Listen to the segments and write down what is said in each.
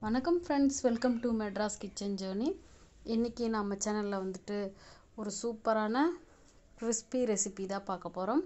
வணக்கம் friends welcome to Madras kitchen journey இன்றைக்கி நம்ம சேனலில் வந்துட்டு ஒரு சூப்பரான கிறிஸ்பி ரெசிபி தான் பார்க்க போகிறோம்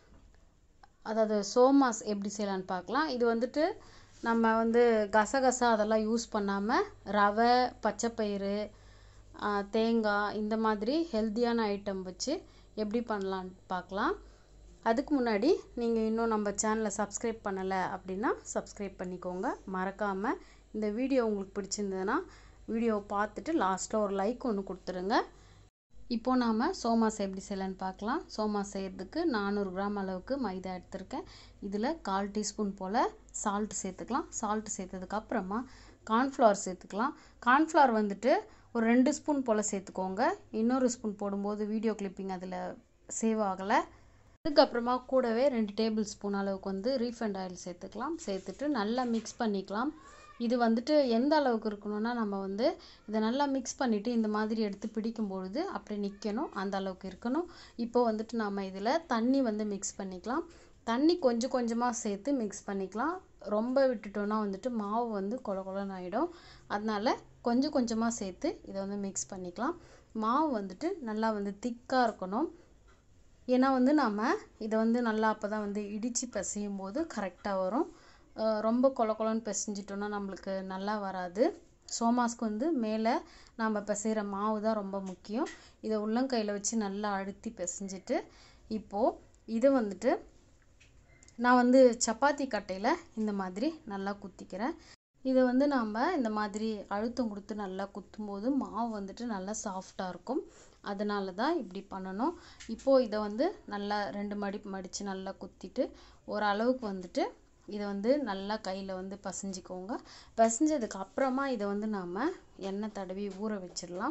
அதாவது சோமாஸ் எப்படி செய்யலான்னு பார்க்கலாம் இது வந்துட்டு நம்ம வந்து கசகசா அதெல்லாம் யூஸ் பண்ணாமல் ரவை பச்சைப்பயிறு ஆ, தேங்காய் இந்த மாதிரி ஹெல்த்தியான ஐட்டம் வச்சு எப்படி பண்ணலான்னு பார்க்கலாம் அதுக்கு முன்னாடி நீங்கள் இன்னும் நம்ம சேனலை சப்ஸ்கிரைப் பண்ணலை அப்படின்னா சப்ஸ்கிரைப் பண்ணிக்கோங்க மறக்காமல் இந்த வீடியோ உங்களுக்கு பிடிச்சிருந்ததுன்னா வீடியோவை பார்த்துட்டு லாஸ்ட்டில் ஒரு லைக் ஒன்று கொடுத்துருங்க இப்போ நாம் சோமாஸ் எப்படி செய்யலான்னு பார்க்கலாம் சோமாஸ் செய்கிறதுக்கு நானூறு கிராம் அளவுக்கு மைதா எடுத்திருக்கேன் இதில் கால் டீஸ்பூன் போல் சால்ட் சேர்த்துக்கலாம் சால்ட் சேர்த்ததுக்கு அப்புறமா கார்ன்ஃப்ளவர் சேர்த்துக்கலாம் கார்ன்ஃப்ளவர் வந்துட்டு ஒரு ரெண்டு ஸ்பூன் போல் சேர்த்துக்கோங்க இன்னொரு ஸ்பூன் போடும்போது வீடியோ கிளிப்பிங் அதில் சேவ் ஆகலை அதுக்கப்புறமா கூடவே ரெண்டு டேபிள் ஸ்பூன் அளவுக்கு வந்து ரீஃபைண்ட் ஆயில் சேர்த்துக்கலாம் சேர்த்துட்டு நல்லா மிக்ஸ் பண்ணிக்கலாம் இது வந்துட்டு எந்த அளவுக்கு இருக்கணும்னா நம்ம வந்து இதை நல்லா மிக்ஸ் பண்ணிவிட்டு இந்த மாதிரி எடுத்து பிடிக்கும் பொழுது அப்படி நிற்கணும் அந்த அளவுக்கு இருக்கணும் இப்போ வந்துட்டு நாம் இதில் தண்ணி வந்து மிக்ஸ் பண்ணிக்கலாம் தண்ணி கொஞ்சம் கொஞ்சமாக சேர்த்து மிக்ஸ் பண்ணிக்கலாம் ரொம்ப விட்டுட்டோன்னா வந்துட்டு மாவு வந்து கொல கொலன்னு ஆகிடும் அதனால கொஞ்சம் கொஞ்சமாக சேர்த்து இதை வந்து மிக்ஸ் பண்ணிக்கலாம் மாவு வந்துட்டு நல்லா வந்து திக்காக இருக்கணும் ஏன்னா வந்து நாம் இதை வந்து நல்லா அப்போ தான் வந்து இடித்து பிசையும் போது கரெக்டாக வரும் அஹ் ரொம்ப கொல கொலன்னு பிசைஞ்சிட்டோன்னா நம்மளுக்கு நல்லா வராது சோமாஸ்க்கு வந்து மேலே நாம் பிசைகிற மாவு தான் ரொம்ப முக்கியம் இதை உள்ளங்கையில் வச்சு நல்லா அழுத்தி பிசைஞ்சிட்டு இப்போது இதை வந்துட்டு நான் வந்து சப்பாத்தி கட்டையில் இந்த மாதிரி நல்லா குத்திக்கிறேன் இதை வந்து நாம் இந்த மாதிரி அழுத்தம் கொடுத்து நல்லா குத்தும்போது மாவு வந்துட்டு நல்லா சாஃப்டாக இருக்கும் அதனால தான் இப்படி பண்ணணும் இப்போது இதை வந்து நல்லா ரெண்டு மடிப்பு மடித்து நல்லா குத்திட்டு ஓரளவுக்கு வந்துட்டு இதை வந்து நல்லா கையில் வந்து பசைஞ்சிக்கோங்க பசைஞ்சதுக்கு அப்புறமா இதை வந்து நாம் எண்ணெய் தடவி ஊற வச்சிடலாம்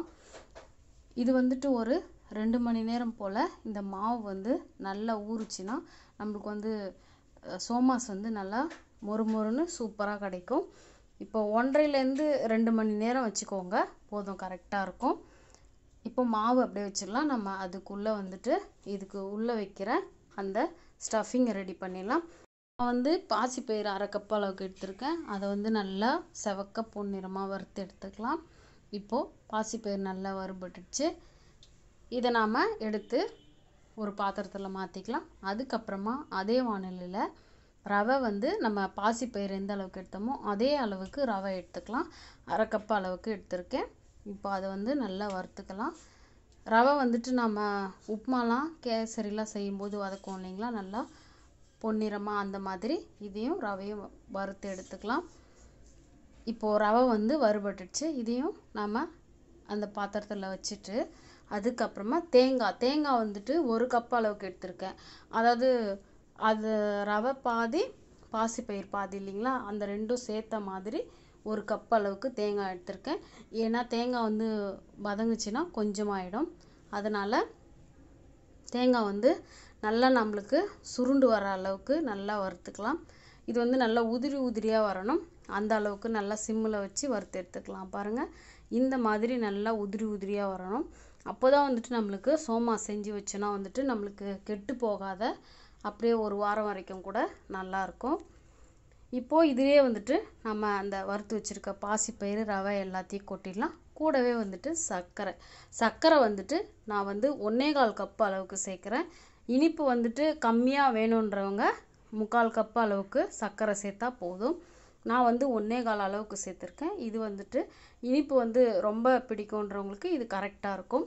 இது வந்துட்டு ஒரு ரெண்டு மணி நேரம் போல் இந்த மாவு வந்து நல்லா ஊறுச்சுன்னா நம்மளுக்கு வந்து அஹ், சோமாஸ் வந்து நல்லா மொறு மொறுன்னு சூப்பராக கிடைக்கும் இப்போ ஒன்றரைலேருந்து ரெண்டு மணி நேரம் வச்சுக்கோங்க போதும் கரெக்டாக இருக்கும் இப்போ மாவு அப்படியே வச்சிடலாம் நம்ம அதுக்குள்ளே வந்துட்டு இதுக்கு உள்ளே வைக்கிற அந்த ஸ்டஃபிங்கை ரெடி பண்ணிடலாம் நான் வந்து பாசிப்பயிறு அரை கப் அளவுக்கு எடுத்திருக்கேன் அதை வந்து நல்லா செவக்க பொன்னிறமாக வறுத்து எடுத்துக்கலாம் இப்போது பாசிப்பயிறு நல்லா வறுபட்டுடுச்சு இதை நாம் எடுத்து ஒரு பாத்திரத்தில் மாற்றிக்கலாம் அதுக்கப்புறமா அதே வானிலையில் ரவை வந்து நம்ம பாசிப்பயிறு எந்த அளவுக்கு எடுத்தோமோ அதே அளவுக்கு ரவை எடுத்துக்கலாம் அரை கப் அளவுக்கு எடுத்திருக்கேன் இப்போ அதை வந்து நல்லா வறுத்துக்கலாம் ரவை வந்துட்டு நம்ம உப்புமாலாம் கேசரிலாம் செய்யும்போது வதக்கும் இல்லைங்களா நல்லா பொன்னிறமாக அந்த மாதிரி இதையும் ரவையும் வறுத்து எடுத்துக்கலாம் இப்போது ரவை வந்து வறுபட்டுடுச்சு இதையும் நாம் அந்த பாத்திரத்தில் வச்சுட்டு அதுக்கப்புறமா தேங்காய் தேங்காய் வந்துட்டு ஒரு கப் அளவுக்கு எடுத்திருக்கேன் அதாவது அது ரவை பாதி பாசிப்பயிர் பாதி இல்லைங்களா அந்த ரெண்டும் சேர்த்த மாதிரி ஒரு கப் அளவுக்கு தேங்காய் எடுத்திருக்கேன் ஏன்னா தேங்காய் வந்து வதங்குச்சுன்னா கொஞ்சமாயிடும் அதனால் தேங்காய் வந்து நல்லா நம்மளுக்கு சுருண்டு வர அளவுக்கு நல்லா வறுத்துக்கலாம் இது வந்து நல்லா உதிரி உதிரியாக வரணும் அந்த அளவுக்கு நல்லா சிம்மில் வச்சு வறுத்து எடுத்துக்கலாம் பாருங்கள் இந்த மாதிரி நல்லா உதிரி உதிரியாக வரணும் அப்போ தான் வந்துட்டு நம்மளுக்கு சோமா செஞ்சு வச்சோன்னா வந்துட்டு நம்மளுக்கு கெட்டு போகாத அப்படியே ஒரு வாரம் வரைக்கும் கூட நல்லாயிருக்கும் இப்போது இதுவே வந்துட்டு நம்ம அந்த வறுத்து வச்சுருக்க பாசிப்பயிறு ரவை எல்லாத்தையும் கொட்டிடலாம் கூடவே வந்துட்டு சர்க்கரை சர்க்கரை வந்துட்டு நான் வந்து ஒன்றே கால் கப் அளவுக்கு சேர்க்குறேன் இனிப்பு வந்துட்டு கம்மியாக வேணுன்றவங்க முக்கால் கப் அளவுக்கு சர்க்கரை சேர்த்தா போதும் நான் வந்து ஒன்றே கால் அளவுக்கு சேர்த்துருக்கேன் இது வந்துட்டு இனிப்பு வந்து ரொம்ப பிடிக்குன்றவங்களுக்கு இது கரெக்டாக இருக்கும்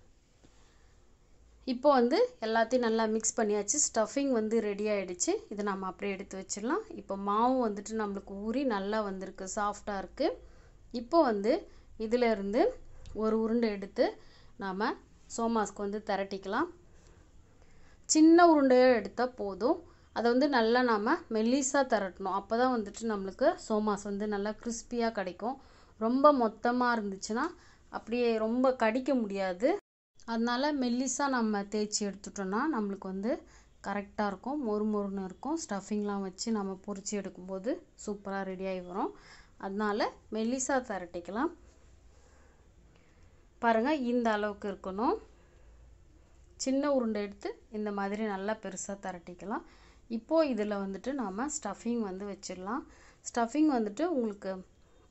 இப்போ வந்து எல்லாத்தையும் நல்லா மிக்ஸ் பண்ணியாச்சு ஸ்டஃபிங் வந்து ரெடி ஆயிடுச்சு இதை நம்ம அப்படியே எடுத்து வச்சிடலாம் இப்போ மாவு வந்துட்டு நம்மளுக்கு ஊறி நல்லா வந்திருக்கு சாஃப்டாக இருக்குது இப்போ வந்து இதில் இருந்து ஒரு உருண்டை எடுத்து நாம் சோமாஸ்க்கு வந்து திரட்டிக்கலாம் சின்ன உருண்டையாக எடுத்தால் போதும் அதை வந்து நல்லா நாம் மெல்லிஸாக திரட்டணும் அப்போ தான் வந்துட்டு நம்மளுக்கு சோமாஸ் வந்து நல்லா கிறிஸ்பியாக கிடைக்கும் ரொம்ப மொத்தமாக இருந்துச்சுன்னா அப்படியே ரொம்ப கடிக்க முடியாது அதனால மெல்லிஸாக நம்ம தேய்ச்சி எடுத்துட்டோம்னா நம்மளுக்கு வந்து கரெக்டாக இருக்கும் மொறு மொறுன்னு இருக்கும் ஸ்டஃபிங்லாம் வச்சு நம்ம பொரிச்சு எடுக்கும்போது சூப்பராக ரெடியாகி வரும் அதனால மெல்லிஸாக திரட்டிக்கலாம் பாருங்கள் இந்த அளவுக்கு இருக்கணும் சின்ன உருண்டை எடுத்து இந்த மாதிரி நல்லா பெருசாக திரட்டிக்கலாம் இப்போது இதில் வந்துட்டு நாம் ஸ்டஃபிங் வந்து வச்சிடலாம் ஸ்டஃபிங் வந்துட்டு உங்களுக்கு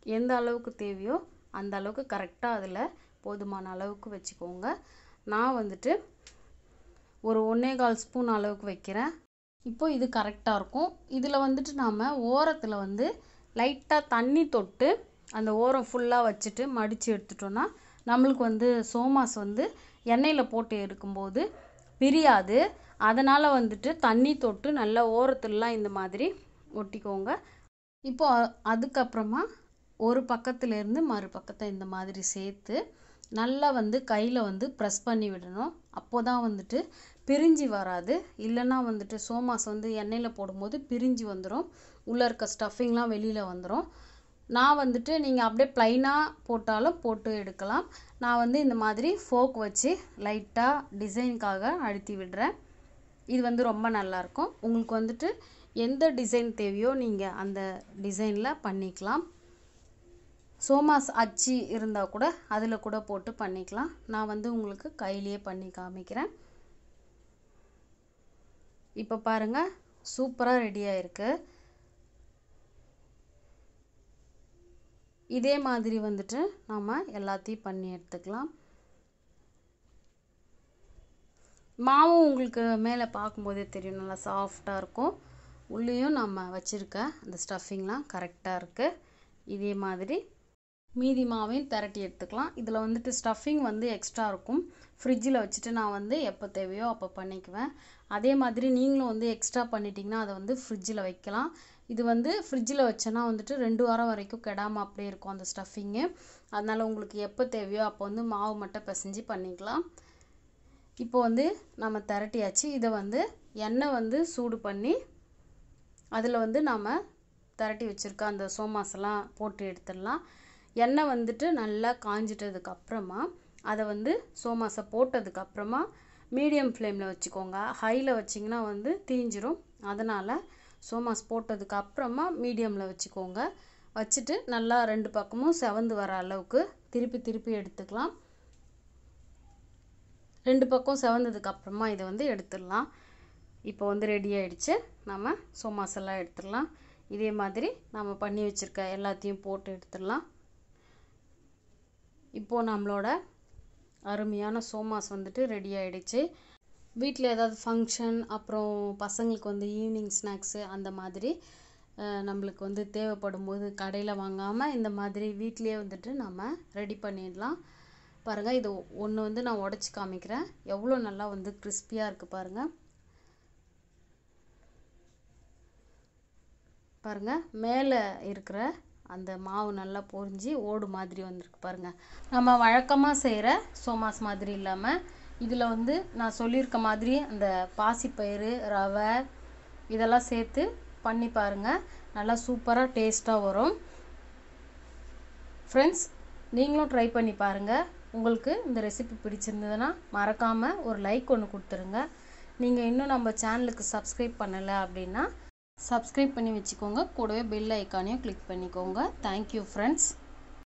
எந்த அளவுக்கு தேவையோ அந்த அளவுக்கு கரெக்டாக அதில் போதுமான அளவுக்கு வச்சுக்கோங்க நான் வந்துட்டு ஒரு ஒன்றே கால் ஸ்பூன் அளவுக்கு வைக்கிறேன் இப்போ இது கரெக்டாக இருக்கும் இதில் வந்துட்டு நாம் ஓரத்தில் வந்து லைட்டாக தண்ணி தொட்டு அந்த ஓரம் ஃபுல்லாக வச்சுட்டு மடித்து எடுத்துட்டோன்னா நம்மளுக்கு வந்து சோமாஸ் வந்து எண்ணெயில் போட்டு எடுக்கும்போது பிரியாது அதனால் வந்துட்டு தண்ணி தொட்டு நல்லா ஓரத்துலலாம் இந்த மாதிரி ஒட்டிக்கோங்க இப்போ அ- அதுக்கப்புறமா ஒரு பக்கத்துலேருந்து மறு பக்கத்தை இந்த மாதிரி சேர்த்து நல்லா வந்து கையில் வந்து ப்ரெஸ் பண்ணி விடணும் அப்போ தான் வந்துட்டு பிரிஞ்சு வராது இல்லைன்னா வந்துட்டு சோமாஸ் வந்து எண்ணெயில் போடும்போது பிரிஞ்சு வந்துடும் உள்ளே இருக்க ஸ்டஃபிங்லாம் வெளியில் வந்துடும் நான் வந்துட்டு நீங்கள் அப்படியே ப்ளைனாக போட்டாலும் போட்டு எடுக்கலாம் நான் வந்து இந்த மாதிரி ஃபோக் வச்சு லைட்டாக டிசைனுக்காக அழுத்தி விடுறேன் இது வந்து ரொம்ப நல்லாயிருக்கும் உங்களுக்கு வந்துட்டு எந்த டிசைன் தேவையோ நீங்கள் அந்த டிசைனில் பண்ணிக்கலாம் சோமாஸ் அச்சு இருந்தால் கூட அதில் கூட போட்டு பண்ணிக்கலாம் நான் வந்து உங்களுக்கு கையிலேயே பண்ணி காமிக்கிறேன் இப்போ பாருங்கள் சூப்பராக ரெடி ஆயிருக்கு இதே மாதிரி வந்துட்டு நம்ம எல்லாத்தையும் பண்ணி எடுத்துக்கலாம் மாவும் உங்களுக்கு மேலே பார்க்கும்போதே தெரியும் நல்லா சாஃப்டாக இருக்கும் உள்ளேயும் நம்ம வச்சுருக்க அந்த ஸ்டஃபிங்லாம் கரெக்டாக இருக்குது இதே மாதிரி மீதி மாவையும் திரட்டி எடுத்துக்கலாம் இதில் வந்துட்டு ஸ்டஃபிங் வந்து எக்ஸ்ட்ரா இருக்கும் ஃப்ரிட்ஜில் வச்சுட்டு நான் வந்து எப்போ தேவையோ அப்போ பண்ணிக்குவேன் அதே மாதிரி நீங்களும் வந்து எக்ஸ்ட்ரா பண்ணிட்டீங்கன்னா அதை வந்து ஃப்ரிட்ஜில் வைக்கலாம் இது வந்து ஃப்ரிட்ஜில் வச்சேன்னா வந்துட்டு ரெண்டு வாரம் வரைக்கும் கெடாமல் அப்படியே இருக்கும் அந்த ஸ்டஃபிங்கு அதனால் உங்களுக்கு எப்போ தேவையோ அப்போ வந்து மாவு மட்டும் பிசைஞ்சு பண்ணிக்கலாம் இப்போ வந்து நம்ம திரட்டியாச்சு இதை வந்து எண்ணெய் வந்து சூடு பண்ணி அதில் வந்து நம்ம திரட்டி வச்சுருக்க அந்த சோமாஸெல்லாம் போட்டு எடுத்துடலாம் எண்ணெய் வந்துட்டு நல்லா காஞ்சிட்டதுக்கு அப்புறமா அதை வந்து சோமாஸை போட்டதுக்கு அப்புறமா மீடியம் ஃப்ளேமில் வச்சுக்கோங்க ஹையில் வச்சிங்கன்னா வந்து தீஞ்சிரும் அதனால் சோமாஸ் போட்டதுக்கு அப்புறமா மீடியமில் வச்சுக்கோங்க வச்சுட்டு நல்லா ரெண்டு பக்கமும் செவந்து வர அளவுக்கு திருப்பி திருப்பி எடுத்துக்கலாம் ரெண்டு பக்கம் செவந்ததுக்கு அப்புறமா இதை வந்து எடுத்துடலாம் இப்போ வந்து ரெடி ஆயிடுச்சு நம்ம சோமாஸ் எல்லாம் எடுத்துடலாம் இதே மாதிரி நம்ம பண்ணி வச்சுருக்க எல்லாத்தையும் போட்டு எடுத்துடலாம் இப்போது நம்மளோட அருமையான சோமாஸ் வந்துட்டு ரெடி ஆயிடுச்சு வீட்டில் ஏதாவது ஃபங்க்ஷன் அப்புறம் பசங்களுக்கு வந்து ஈவினிங் ஸ்நாக்ஸு அந்த மாதிரி அஹ், நம்மளுக்கு வந்து தேவைப்படும் போது கடையில் வாங்காமல் இந்த மாதிரி வீட்டிலேயே வந்துட்டு நம்ம ரெடி பண்ணிடலாம் பாருங்கள் இது ஒன்று வந்து நான் உடச்சி காமிக்கிறேன் எவ்வளோ நல்லா வந்து கிறிஸ்பியாக இருக்குது பாருங்கள் பாருங்கள் மேலே இருக்கிற அந்த மாவு நல்லா பொரிஞ்சு ஓடு மாதிரி வந்திருக்கு பாருங்கள் நம்ம வழக்கமாக செய்கிற சோமாஸ் மாதிரி இல்லாமல் இதில் வந்து நான் சொல்லியிருக்க மாதிரி அந்த பாசிப்பயிறு ரவை இதெல்லாம் சேர்த்து பண்ணி பாருங்கள் நல்லா சூப்பராக டேஸ்ட்டாக வரும் ஃப்ரெண்ட்ஸ் நீங்களும் ட்ரை பண்ணி பாருங்கள் உங்களுக்கு இந்த ரெசிபி பிடிச்சிருந்ததுன்னா மறக்காமல் ஒரு லைக் ஒன்று கொடுத்துருங்க நீங்கள் இன்னும் நம்ம சேனலுக்கு சப்ஸ்கிரைப் பண்ணலை அப்படின்னா சப்ஸ்கிரைப் பண்ணி வச்சுக்கோங்க கூடவே பெல் ஐக்கானையும் கிளிக் பண்ணிக்கோங்க தேங்க்யூ ஃப்ரெண்ட்ஸ்